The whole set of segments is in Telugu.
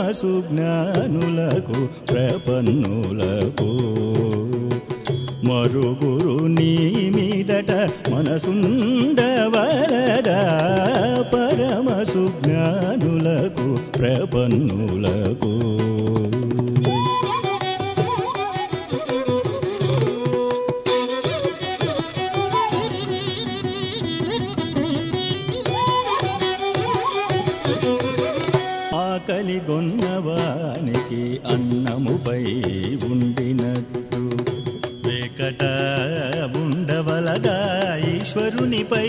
సుజ్ఞానులకు ప్రపన్నులకు మరుగురు నీ మీదట మనసుండవరదా పరమ సుజ్ఞానులకు ప్రపన్నులకు ఆకలి గొన్నవానికి అన్నముపై ఉండినట్టు వేకట ఉండవలదా ఈశ్వరునిపై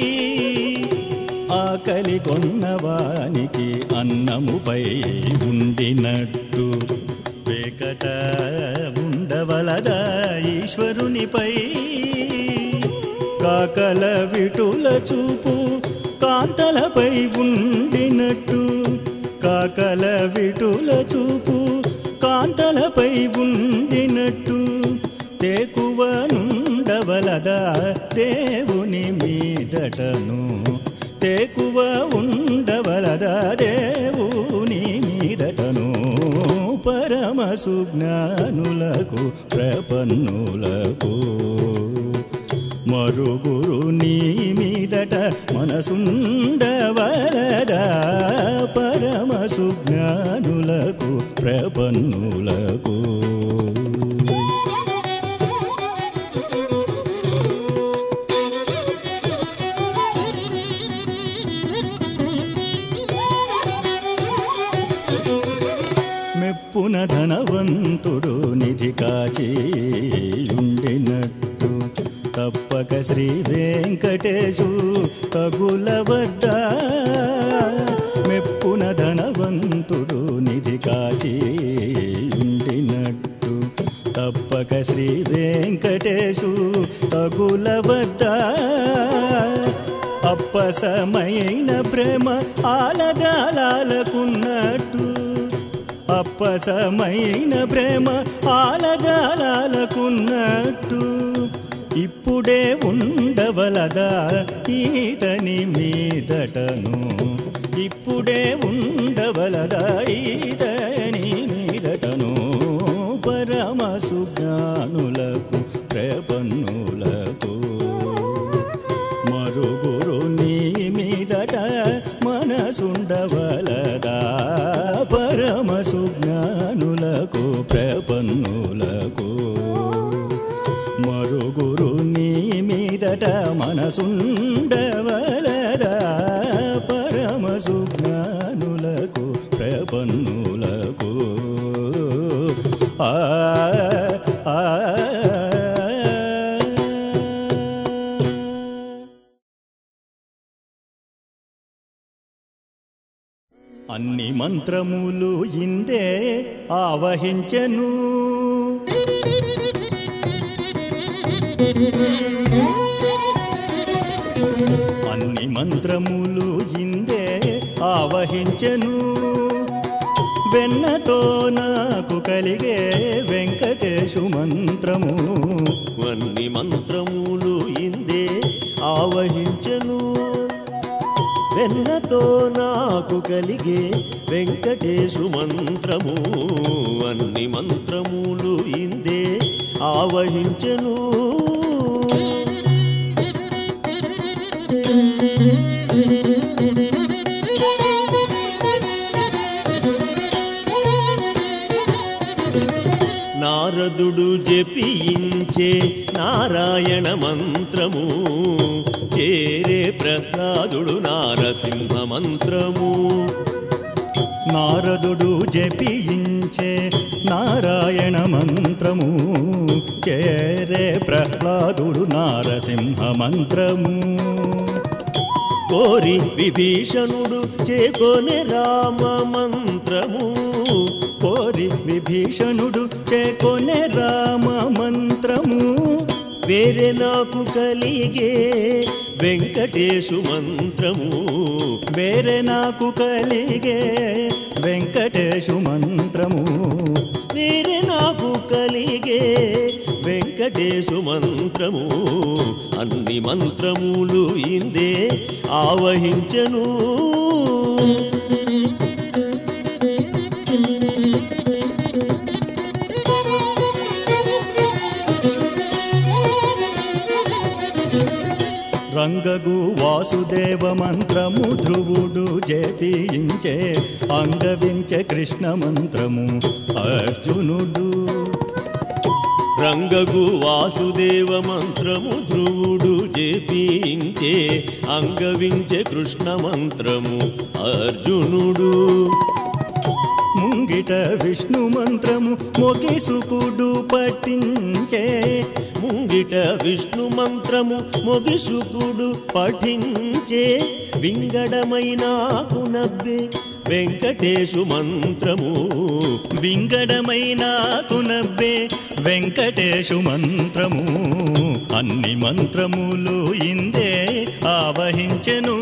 ఆకలి కొన్నవానికి అన్నముపై ఉండినట్టు వేకట ఉండవలదా ఈశ్వరునిపై కాకల విటుల చూపు కాంతలపై ఉండినట్టు కాకల విటుల చూపు కాంతలపై ఉండినట్టు తేకువ నుండవలదా దేవుని మీదటను తేకువ ఉండవలదా దేవుని మీదటను పరమ సుజ్ఞానులకు ప్రపన్నులకు మరుగురు నీ మీదట మనసుండవరదా పరమ సుజ్ఞానులకు ప్రపన్నులకు మెప్పున ధనవంతుడు నిధి కాచి ఉండినట్టు తప్పక శ్రీ వెంకటేశు తగుల వద్ద మెప్పున ధనవంతుడు నిధి కాచి ఉండినట్టు తప్పక శ్రీ వెంకటేశు తగుల వద్ద అప్పసమైన ప్రేమ ఆలజాలకున్నట్టు అప్పసమైన ప్రేమ ఆలజాలకున్నట్టు ఇప్పుడే ఉండవలదా ఈతని మీదటను ఇప్పుడే ఉండవలదా ఈతని మీదటను పరమ సుజ్ఞానులకు ప్రపన్నులకు మరుగురు నీ మీదట మనసుండవలదా పరమ సుజ్ఞానులకు ప్రపన్నులకు మరుగురు నీ మీదట మనసుండవలదా పరమ సుజ్ఞానులకు ప్రపన్నులకు ఆ ఆ అన్ని మంత్రములు ఇందే ఆవహించెను అన్ని మంత్రములు ఇందే ఆవహించెను వెన్నతో నాకు కలిగే వెంకటేశు మంత్రము అన్ని మంత్రములు ఇందే ఆవహించను వెన్నతో నాకు కలిగే వెంకటేశు మంత్రము అన్ని మంత్రములు ఇందే ఆవహించను నారదుడు జపించే నారాయణ మంత్రము చేరే ప్రహ్లాదుడు నారసింహ మంత్రము నారదుడు జపించే నారాయణ మంత్రము చేరే ప్రహ్లాదుడు నారసింహ మంత్రము కోరి విభీషణుడు చేకొనే రామ మంత్రము కోరి విభీషణుడు చేకొనే రామ మంత్రము వేరే నాకు కలిగే వెంకటేశు మంత్రము వేరే నాకు కలిగే వెంకటేశు మంత్రము వేరే నాకు కలిగే వెంకటేశు మంత్రము అన్ని మంత్రములు ఇందే ఆవహించను రంగగు వాసుదేవ మంత్రము ధ్రువుడు జపించే అంగవించే కృష్ణ మంత్రము అర్జునుడు రంగగు వాసుదేవ మంత్రము ధ్రువుడు జపించే అంగవించే కృష్ణ మంత్రము అర్జునుడు ముంగిట విష్ణు మంత్రము మొగిసుకుడు పట్టించే ముంగిట విష్ణు మంత్రము మొగిసుకుడు పఠించే వింగడమైనాకు నవ్వే వెంకటేశు మంత్రము వింగడమైన కునబ్బే వెంకటేశు మంత్రము అన్ని మంత్రములు ఇందే ఆవహించెను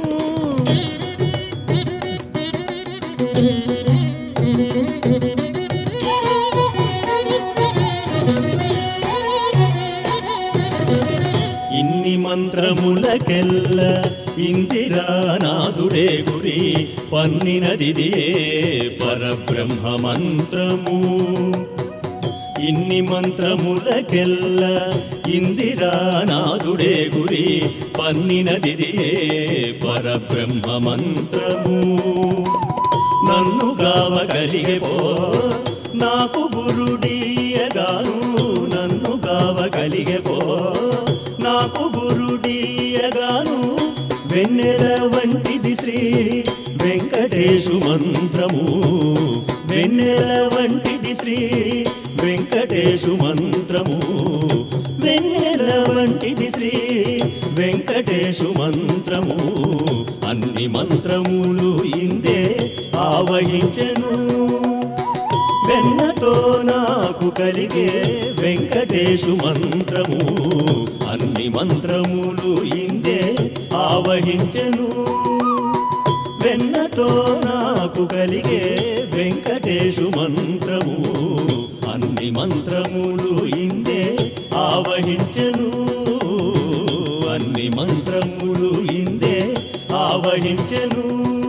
ఇన్ని మంత్రములకెల్ల ఇందిరానాథుడే గురి పన్నినదిదియే పరబ్రహ్మ మంత్రము ఇన్ని మంత్రములకెల్ల ఇందిరానాథుడే గురి పన్నినదిదియే పరబ్రహ్మ మంత్రము నన్ను గావ కలిగే పో నాకు గురుడీయగాను నన్ను గావ కలిగే పో నాకు గురుడీయగాను వెన్నెల వంటిది శ్రీ వెంకటేశు మంత్రము వెన్నెల వంటిది శ్రీ వెంకటేశు మంత్రము వెన్నెల వంటిది శ్రీ వెంకటేశు మంత్రము అన్ని మంత్రములు ఇందే ఆవహించెను వెన్నతో నాకు కలిగే వెంకటేశు మంత్రము అన్ని మంత్రములు ఇందే ఆవహించెను వెన్నతో నాకు కలిగే వెంకటేశు మంత్రము అన్ని మంత్రములు ఇందే ఆవహించెను అన్ని మంత్రములు ఇందే ఆవహించెను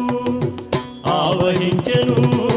ఆవహించెను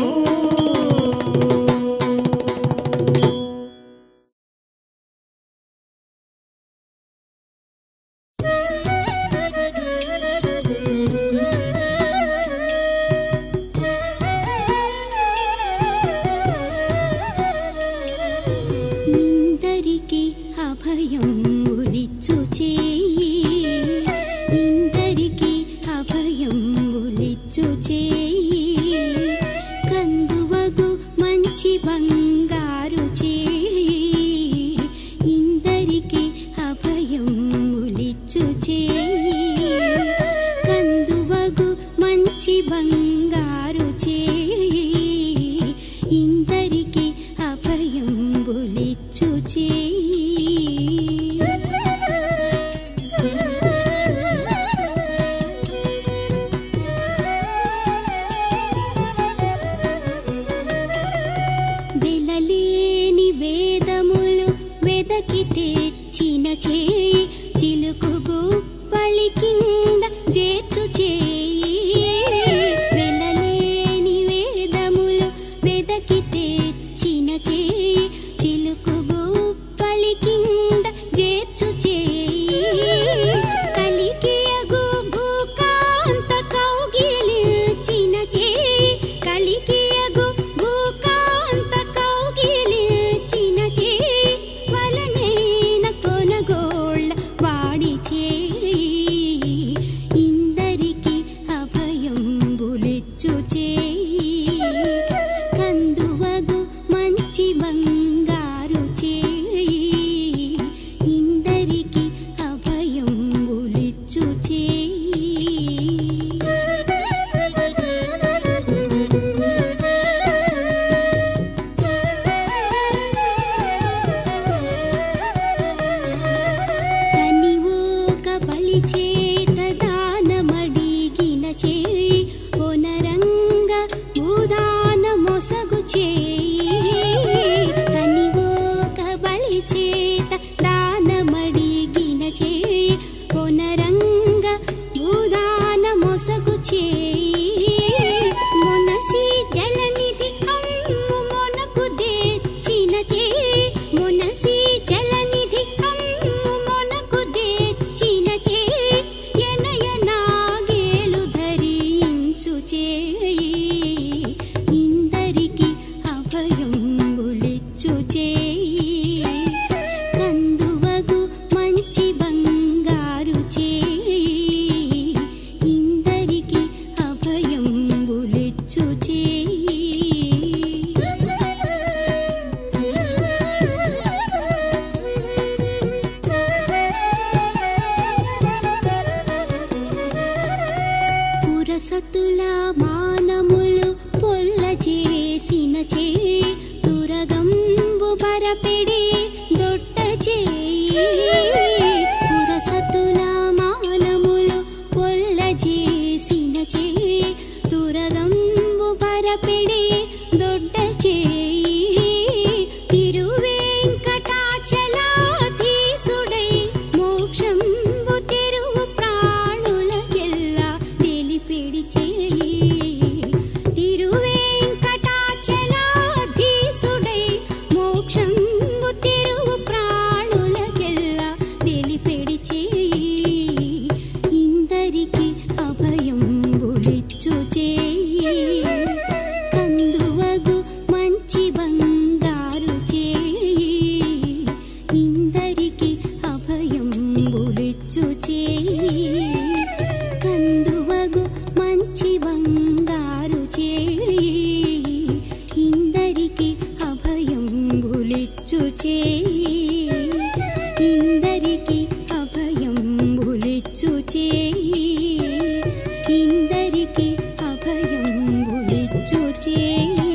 ఇందరికి అభయం ఉలిచ్చు చేయి ఇందరికి అభయం ఉలిచ్చు చేయి కందువగు మంచి బంగారు చేయి ఇందరికి అభయం ఉలిచ్చు చేయి కందువగు మంచి బంగారు చేయి ఇందరికి అభయం బులిచ్చు చేయి వెలలేని వేదములు వెదకి తెచ్చిన చేయి చిలుకు గుప్పలి కింద చేర్చు చేయి వెలలేని వేదములు వెదకి తెచ్చిన చేయి చిలుకు గుప్పలి కింద చేర్చు చేయి కలికియగు భూకాంత కౌగిలిచిన చేయి కలికియగు భూకాంత కౌగిలిచిన చేయి వలనైన కొనగోళ్ళ వాడి చేయి ఇందరికి అభయం బులిచ్చు చేయి కందువగు మంచి బంగారు తురగంబు పరపెడి దొడ్డ చేయి పురసతుల మానములు పొల్ల చేసిన చేయి తురగంబు పరపెడి దొడ్డ చేయి తిరువేంకటాచలాధీసుడై మోక్షంబు తెరువు ప్రాణులకెల్లా తెలిపిడి చేయి తిరువేంకటాచలాధీసుడై మోక్షంబు తెరువు ప్రాణులకెల్లా తెలిపిడి చేయి ఇందరికి అభయంబులిచ్చు చేయి కందువగు మంచి బంగారు చేయి ఇందరికి అభయంబులిచ్చు చేయి కందువగు మంచి బంగారు చేయి ఇందరికి అభయంబులిచ్చు చేయి ఇందరికి అభయంబులిచ్చు చేయి ఇందరికి అభయంబులిచ్చు చేయి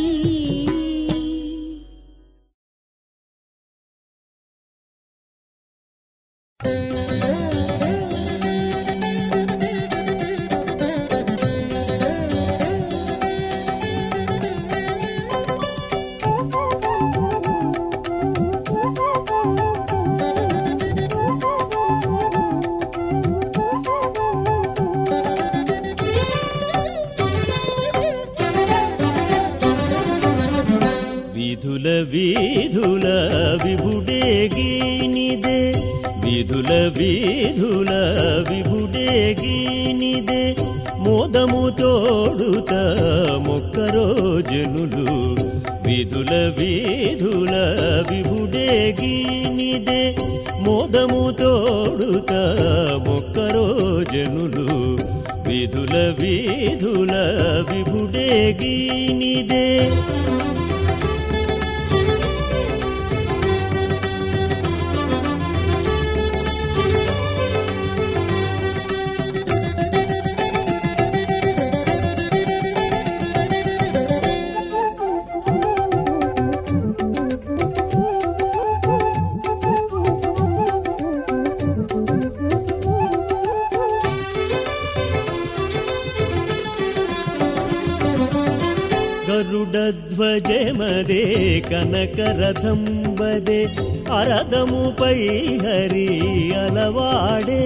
విధుల వీధుల విభుడేగీనిదే విధుల వీధుల విభుడేగీనిదే మోదము తోడుత మొక్కరో జనులు విధుల వీధుల విభుడేగీనిదే మోదము తోడుత మొక్కరో జనులు విధుల వీధుల విభుడేగీనిదే గరుడధ్వజమదే కనకరథం వదే అరదముపై హరి అలవాడే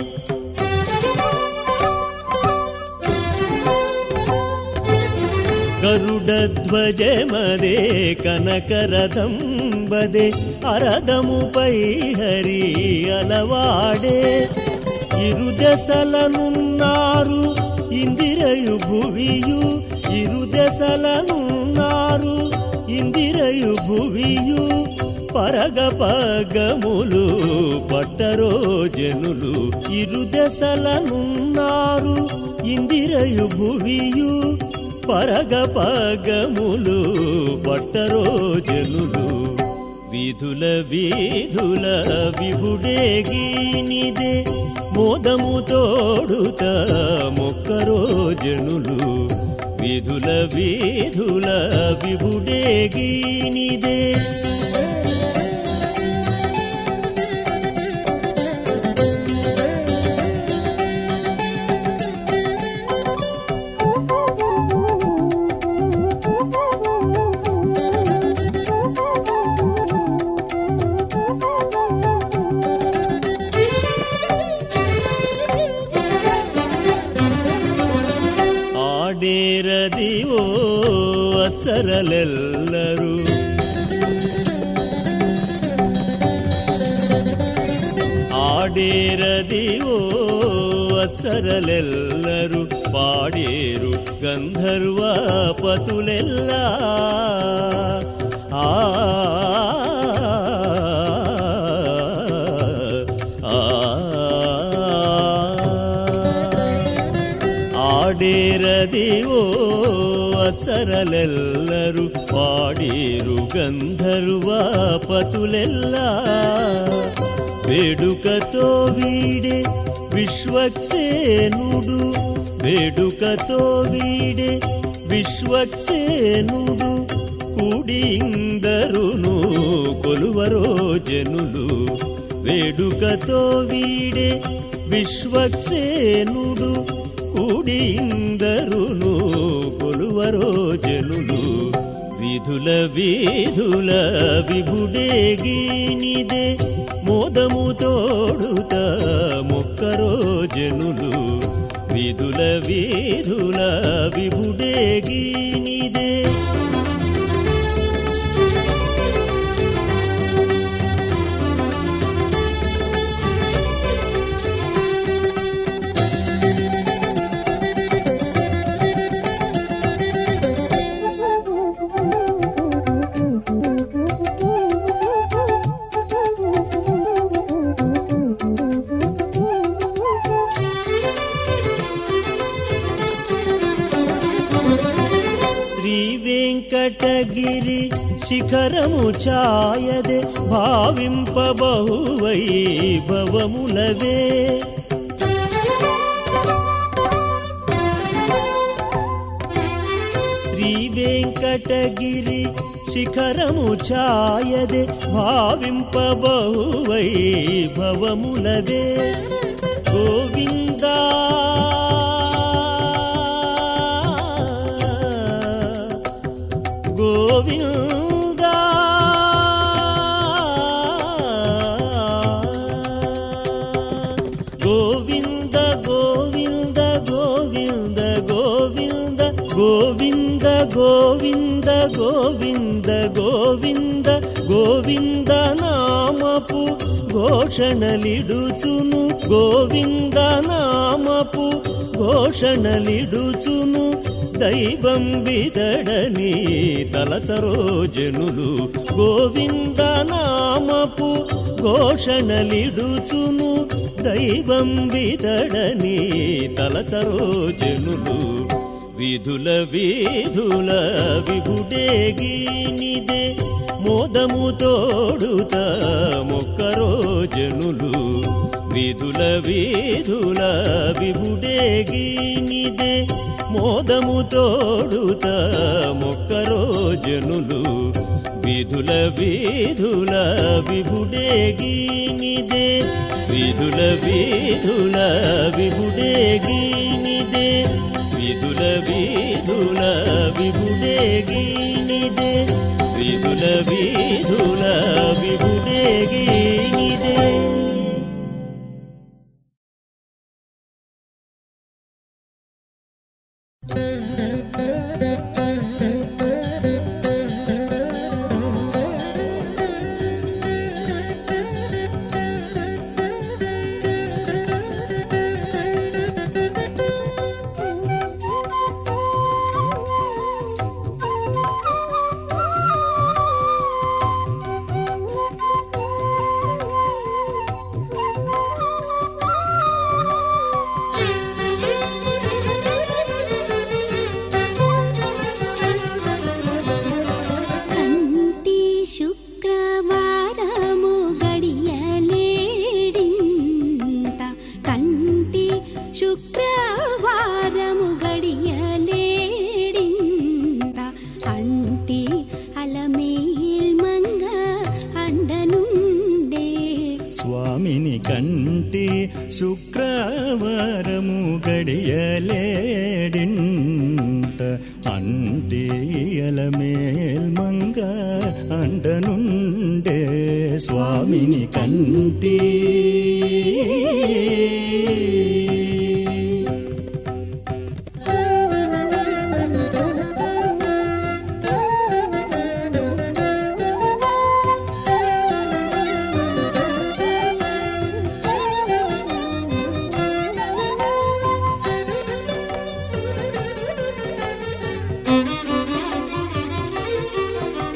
గరుడధ్వజమదే కనకరథం వదే అరదముపై హరి అలవాడే ఇరు దశలనున్నారు ఇందిరయు భువియు ఇరు దశలనున్నారు ఇందిరయు భువియు పరగ పగములు పట్టరో జనులు ఇరు దశలనున్నారు ఇందిరయు భువియు పరగ పగములు పట్టరో జనులు విధుల వీధుల విభుడేగీనిదే మోదము తోడుత మొక్కరో జనులు విధుల వీధుల విభుడేగీనిదే ಆಡೇರದಿವೋ ಅತ್ಸರಲೆಲ್ಲರೂ ಆಡೇರದಿವೋ ಅತ್ಸರಲೆಲ್ಲರೂ ಪಾಡೇರು ಗಂಧರ್ವ ಪತುಲೆಲ್ಲ ಆ ಆ ಆಡೇರದಿವೋ ಅತ್ಸರಲೆಲ್ಲರೂ ಪಾಡೇರು ಗಂಧರ್ವ ಪತುಲೆಲ್ಲ వేడుకతో వీడే విశ్వక్సేనుడు వేడుకతో వీడే విశ్వక్సేనుడు కూడిందరును కొలువరో జనులు వేడుకతో వీడే విశ్వక్సేనుడు కూడిందరును కొలువరో జనులు విధుల వీధుల విభుడేగినిదే మోదము తోడుత మొక్కరో జనులు విధుల వీధుల విభుడేగినిదే శ్రీ వెంకటగిరి శిఖరము ఛాయదే భావింపబహువై భవములవే శ్రీ వెంకటగిరి శిఖరము ఛాయదే భావింపబహువై భవములవే గోవిందా గోవిందా గోవింద గోవింద గోవింద గోవింద గోవింద గోవింద గోవింద గోవింద గోవింద నామపు ఘోషణలిడుచును గోవింద నామపు ఘోషణలిడుచును దైవం బిదడని తలచరో జనులు గోవింద నామపు ఘోషణలిడుచును దైవం బిదడని తలచరో జనులు విధుల వీధుల విభుడేగినిదే మోదము తోడుత మొక్కరో జనులు విధుల వీధుల విభుడేగినిదే మోదము తోడుత మొక్కరో జనులు విధుల వీధుల విభుడేగినిదే విధుల వీధుల విభుడేగినిదే విధుల వీధుల విభుడేగినిదే విధుల వీధుల విభుడేగినిదే కంటి శుక్రవారము గడియలేడింత కంటి శుక్రవారము గడియలేడింత అంటి అలమేల్ మంగ అండనుండే స్వామిని కంటి శుక్రవారము గడియలేడింట అంటియల మేల్మంగ అండనుండే స్వామిని కంటి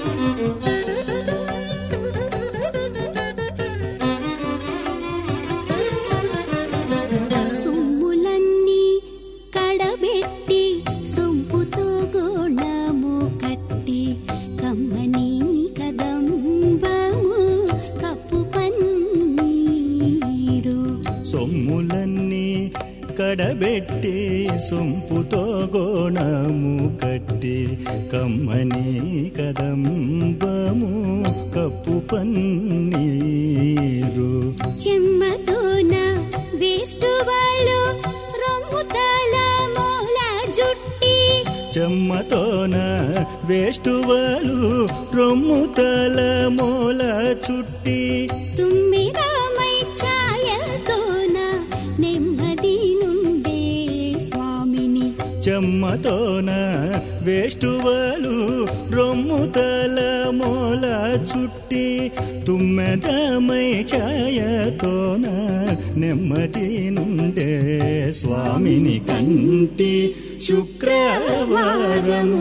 కంటి కడబెట్టి సొంపుతో గోణము కట్టి కమ్మని కదంబము కప్పు పన్నీరు చెమ్మతోన వేస్ట్ వాళ్ళు రొమ్ముతల మూల జుట్టి చెమ్మతోన వేష్టువలు రొమ్ము తల మూల చుట్టి తుమ్మిరామై ఛాయతోన నెమ్మది నుండే స్వామిని చెమ్మతోన వేష్టువలు రొమ్ము తల మూల చుట్టి తుమ్మెదమై ఛాయతోన నెమ్మది నుండే స్వామిని కంటి శుక్రవారము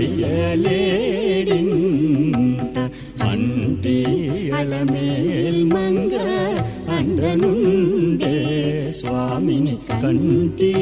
గడియలేడింట అంటి అలమేల్ మంగ అండనుండే స్వామిని కంటి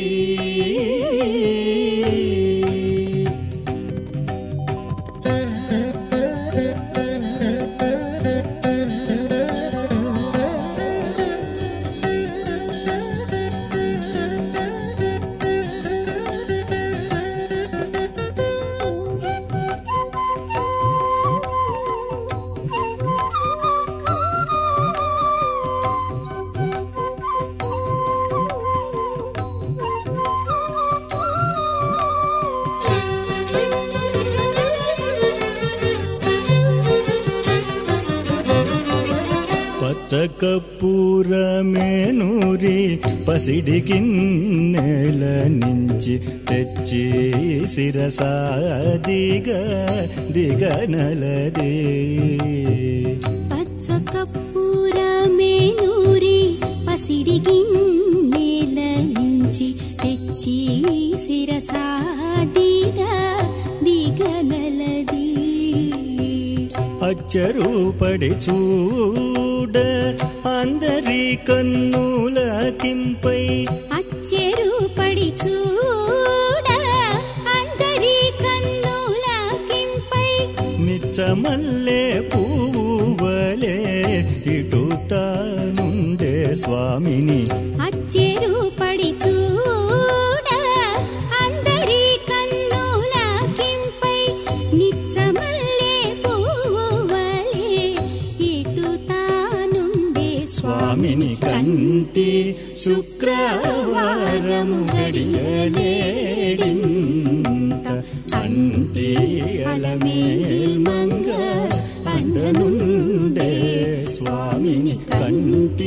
పచ్చకప్పూరమేనూరి పసిడికి నేల నుంచి తెచ్చి శిరసాదిగ దిగనలదే పచ్చ కప్పూర మేనూరి పసిడి గిన్నెల నుంచి తెచ్చి శిరసాదిగా దిగనలది అచ్చరూపడి చూడ అందరి కన్నుల కింపై అచ్చెరు పడి చూడ అందరి కన్నుల కింపై నిచ్చమల్లే పువ్వువలే ఇటు తానుండే స్వామిని అచ్చెరు పడి చూడ అందరి కన్నుల కింపై నిచ్చమల్లే పువ్వువలే ఇటు తానుండే స్వామిని కంటి శుక్రవారము గడియలేడింట అంటి అలమేల్ మంగ అండనుండే స్వామిని కంటి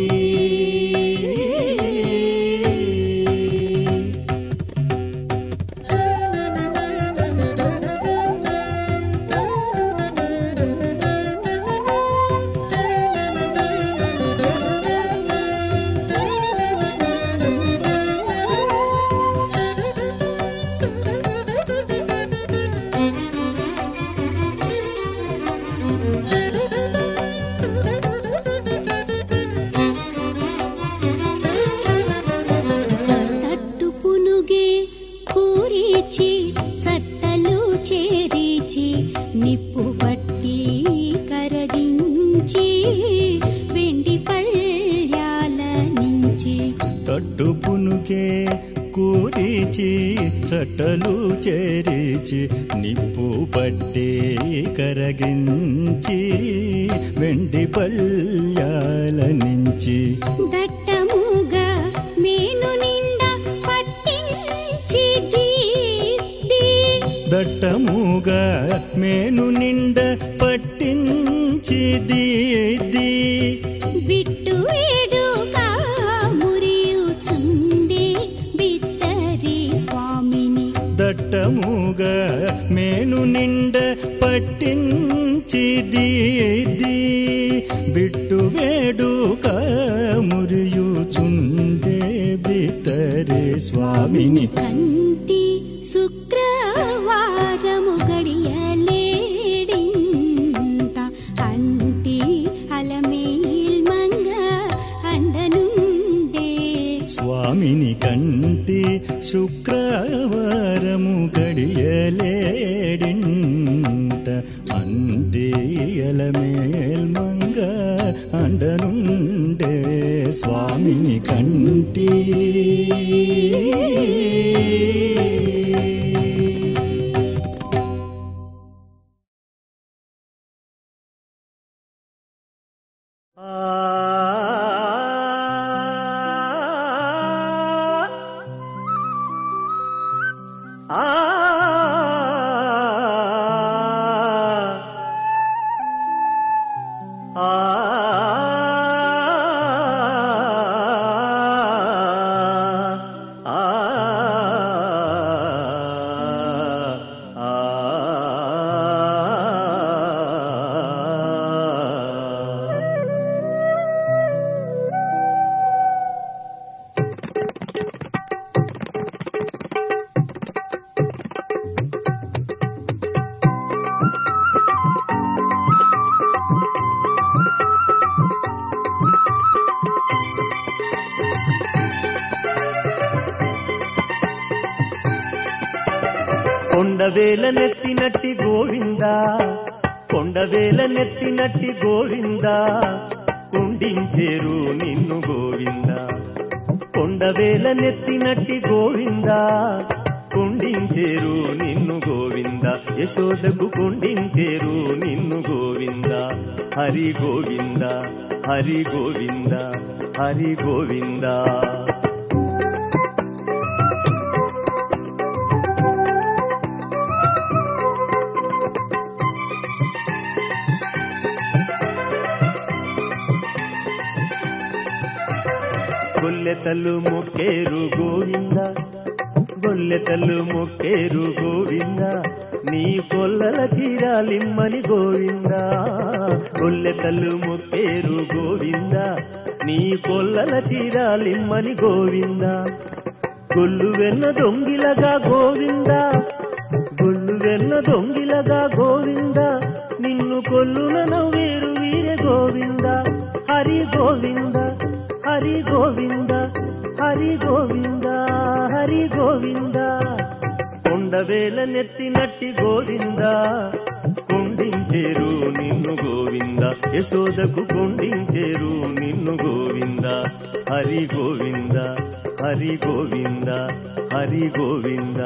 తట్టు పునుగే కూరిచి చట్టలు చేరిచి నిప్పు పట్టి కరగించి వెండి పళ్యాల నుంచి తట్టు పునుకే కూరిచి చట్టలు చేరిచి నిప్పు పట్టి కరగించి వెండి పల్యాల నుంచి దట్టముగా మేను నిండా పట్టించి దీ దట్టముగా మేను నిండ పట్టించి దీది బిట్టు వేడుగా మురియుచుండే బిత్తరి స్వామిని దట్టముగా మేను నిండ పట్టించి దీది బిట్టు వేడుక మురియుచుండే బితరే స్వామిని కంటి శుక్రవారము గడియలేడింట అంటి అలమేల్ మంగ అండనుండే స్వామిని కంటి శుక్రవారము గడియలేడింట అంటి అలమేల్ మంగ అండనుండే స్వామిని కంటి కొండవేల నెత్తినట్టి గోవిందా కొండవేల నెత్తినట్టి గోవిందా కుండించేరు నిన్ను గోవిందా కొండవేల నెత్తినట్టి గోవిందా కుండించేరు నిన్ను గోవింద యశోదకు కుండించేరు నిన్ను గోవింద హరి గోవింద హరి గోవింద హరి గోవిందా గొల్లెతలు మొక్కేరు గోవింద గొల్లెతలు మొక్కేరు గోవింద నీ కొల్లల చీరాలిమ్మని గోవింద గొల్లెతలు మొక్కేరు గోవింద నీ కొల్లల చీరాలిమ్మని గోవింద గొల్లు వెన్న దొంగిలగా గోవింద గొల్లు వెన్న దొంగిలగా గోవింద నిన్ను కొల్లున నవ్వేరు వీరే గోవింద హరి గోవింద హరి గోవింద హరి గోవింద హరి గోవింద కొండవేల నెత్తినట్టి గోవింద కొండించేరు నిన్ను గోవింద యశోదకు కొండించేరు నిన్ను గోవింద హరి గోవింద హరి గోవింద హరి గోవింద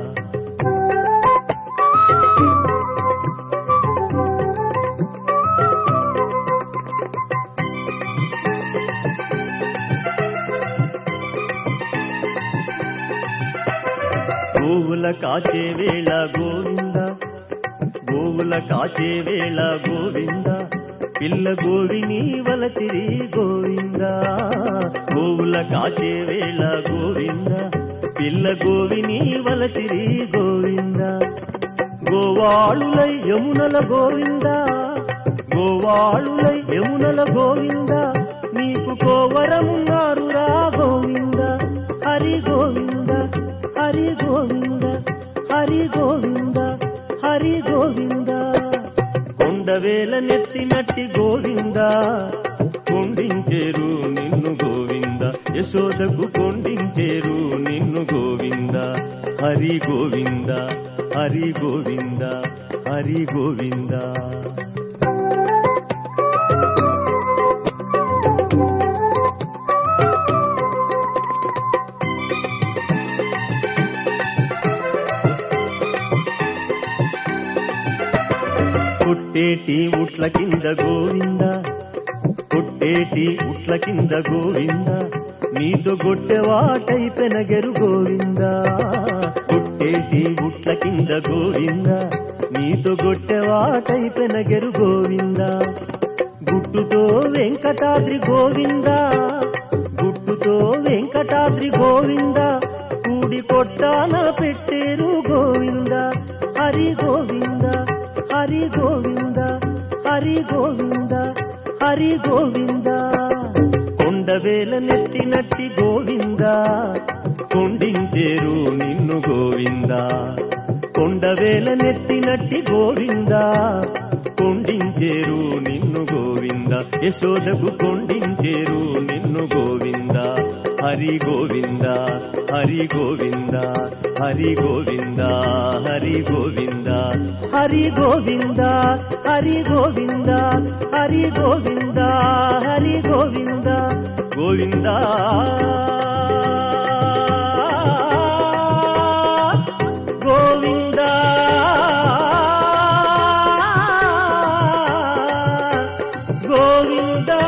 గోవుల కాచే వేళ గోవింద గోవుల కాచే వేళ గోవింద పిల్ల గోవిని వలచిరి గోవింద గోవుల కాచే వేళ గోవింద పిల్ల గోవిని వలచిరి గోవింద గోవాళులై యమునల గోవింద గోవాళులై యమునల గోవింద నీకు కోవరమున్నారు రా గోవింద హరి గోవింద హరి గోవింద హరి గోవింద హరి గోవింద కొండవేల నెత్తినట్టి గోవింద కొండించేరు నిన్ను గోవింద యశోదకు కొండించేరు నిన్ను గోవింద హరి గోవింద హరి గోవింద హరి గోవింద కొట్టేటి ఉట్ల కింద గోవింద కొట్టేటి ఉట్ల కింద గోవింద నీతో గొట్టెవాటై పెనగెరు గోవింద కొట్టేటి ఉట్ల కింద గోవింద నీతో గొట్టెవాటై పెనగెరు గోవింద గుట్టుతో వెంకటాద్రి గోవింద గుట్టుతో వెంకటాద్రి గోవింద కూడి కొట్టాన పెట్టేరు గోవింద హరి గోవింద హరి గోవింద హరి గోవింద హరి గోవింద కొండవేల నెత్తినట్టి గోవింద కొండించేరు నిన్ను గోవింద కొండవేల నెత్తినట్టి గోవింద కొండించేరు నిన్ను గోవింద యశోదకు కొండించేరు నిన్ను గోవింద హరి గోవింద హరి గోవింద హరి గోవింద హరి గోవింద హరి గోవింద హరి గోవింద హరి గోవింద హరి గోవింద గోవిందా గోవిందా గోవిందా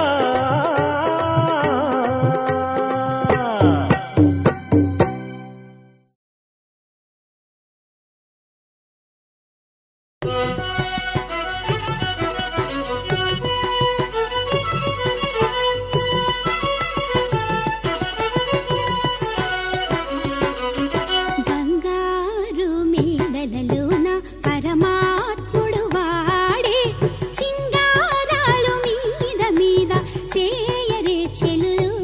బంగారు మేడలలోన పరమాత్ముడు వాడే సింగారాలు మీద మీద చేయరే చెలులు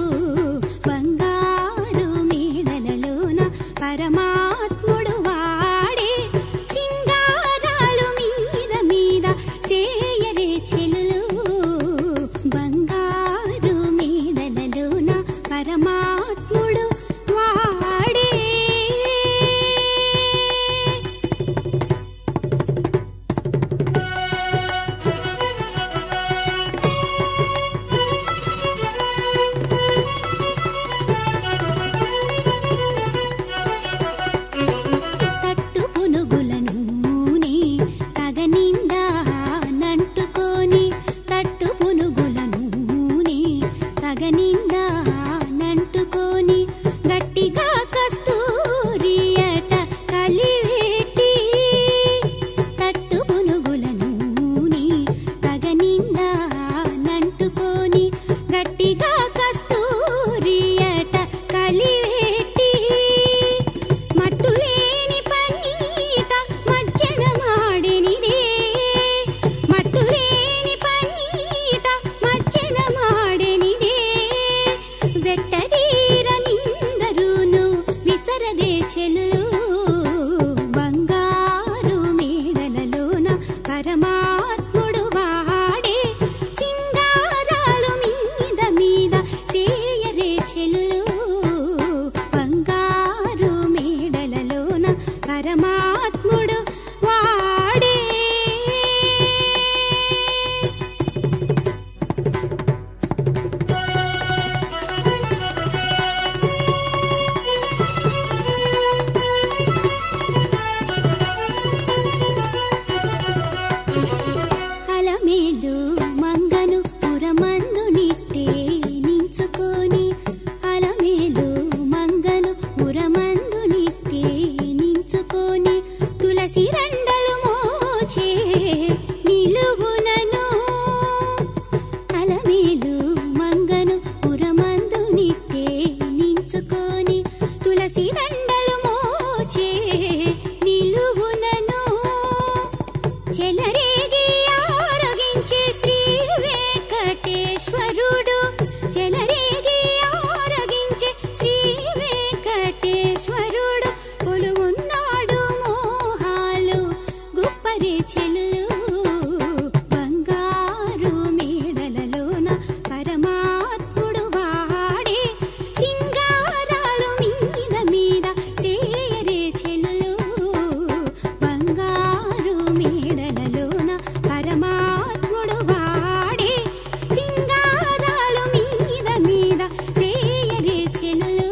బంగారు మేడలలోన పరమాత్ముడు వాడే సింగారాలు మీద మీద చేయరే చెలులు బంగారు మేడలలోన పరమాత్ముడు వాడే తట్టు పునుగుల నూనె తగనిండా నంటుకొని తట్టు పునుగుల నూనె తగనిండా నంటుకొని గట్టిగా కస్తూరియట కలివేటి తట్టు పునుగుల నూనె తగనిండా నంటుకొని గట్టిగా కస్తూరియట కలివేటి మట్టులేని పన్నీట మజ్జన మాడినిదే మట్టులేని పన్నీట మజ్జన మాడినిదే వెట్టదీర నిందరును విసరదే చెల్లు బంగారు మేడలలోన పరమాత్ముడు వాడే సింగారాలు మీద మీద చేయరే చెల్లు బంగారు మేడలలోన పరమాత్ముడు వాడే అలమేలు మంగను పురమందు నిట్టే నించుకొని అలమేలు మంగను పురమందు నిట్టే నించుకొని తులసి రండలు మోచే నిలువునను అలమేలు మంగను పురమందు నిట్టే నించుకొని తులసి దండలు మోచే నిలువునను చెలరేగి ఆరగించే శ్రీ వెంకటేశ్వరుడు చెలరేగి ఆరగించే శ్రీ వెంకటేశ్వరుడు కొలువున్నాడు మోహాలు గుప్పరి చెల్లు బంగారు మేడలలోన పరమాత్ముడు వాడే సింగారాలు మీద మీద చేయరే చెల్లు బంగారు మేడలలోన పరమాత్ముడు వాడే సింగారాలు మీద మీద చేయరే చెల్లు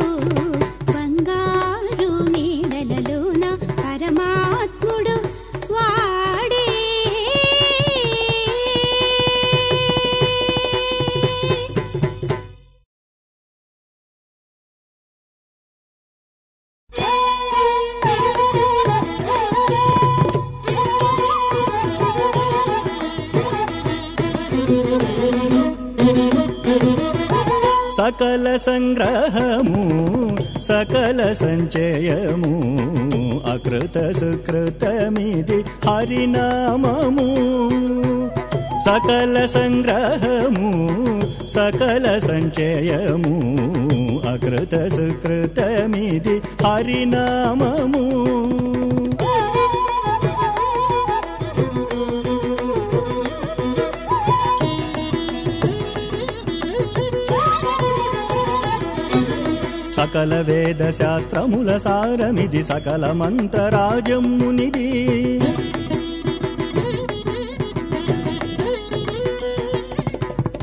బంగారు మేడలలోన పరమాత్ముడు వాడే సకల సంగ్రహము సకల సంచయము అకృత సుకృతమిది హరినామము సకల సంగ్రహము సకల సంచయము అకృత సుకృతమిది హరినామము సకల వేద శాస్త్రముల సారమిది సకల మంత్రరాజమునిది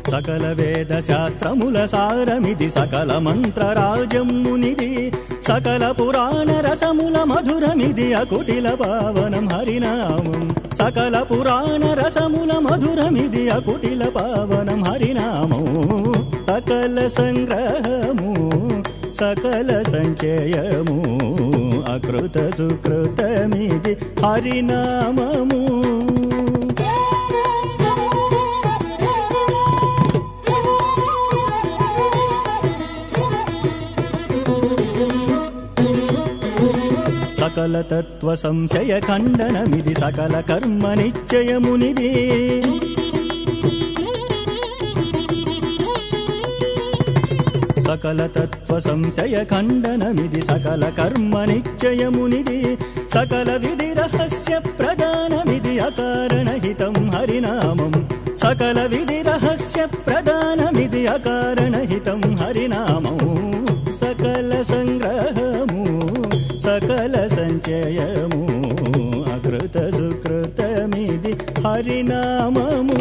సకల వేద శాస్త్రముల సారమిది సకల మంత్రరాజమ్మునిది సకల పురాణ రసముల మధురమిది అకుటిల పావనం హరినామం సకల పురాణ రసముల మధురమిది అకుటిల పావనం హరినామం సకల సంగ్రహము సకల సంచయము అకృత సుకృతమిది హరినామము సకల తత్వ సంశయ ఖండనమిది సకల కర్మ నిశ్చయమునిది సకల తత్వ సంశయ ఖండనమిది సకల కర్మ నిశ్చయమునిది సకల విధి రహస్య ప్రధానమిది అకారణహితం హరినామం సకల విధి రహస్య ప్రధానమిది అకారణహితం హరినామం సకల సంగ్రహము సకల సంచయము అకృత సుకృతమిది హరినామము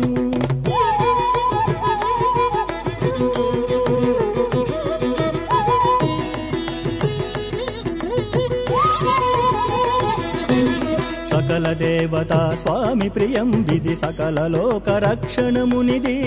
సకల దేవతా స్వామి ప్రియం విధి సకల లోక రక్షణమునిది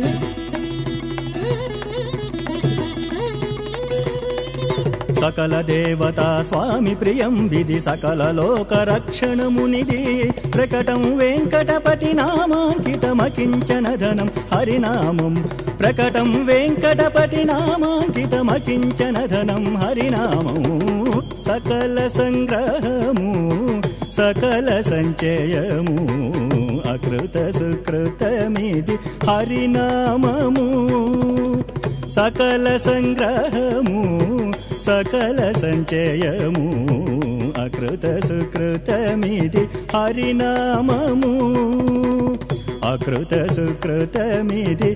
సకల దేవతా స్వామి ప్రియం విధి సకల లోక రక్షణమునిది ప్రకటం వెంకటపతి నామాంకితమకించన ధనం హరినామం ప్రకటం వెంకటపతి నామాంకితమకించన ధనం హరినామం సకల సంగ్రహము సకల సంచయము అకృత సుకృతమిది హరినామము సకల సంగ్రహము సకల సంచయము అకృత సుకృతమిది హరినామము అకృత సుకృతమిది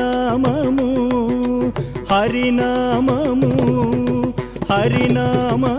హరినామము హరినామము హరినామము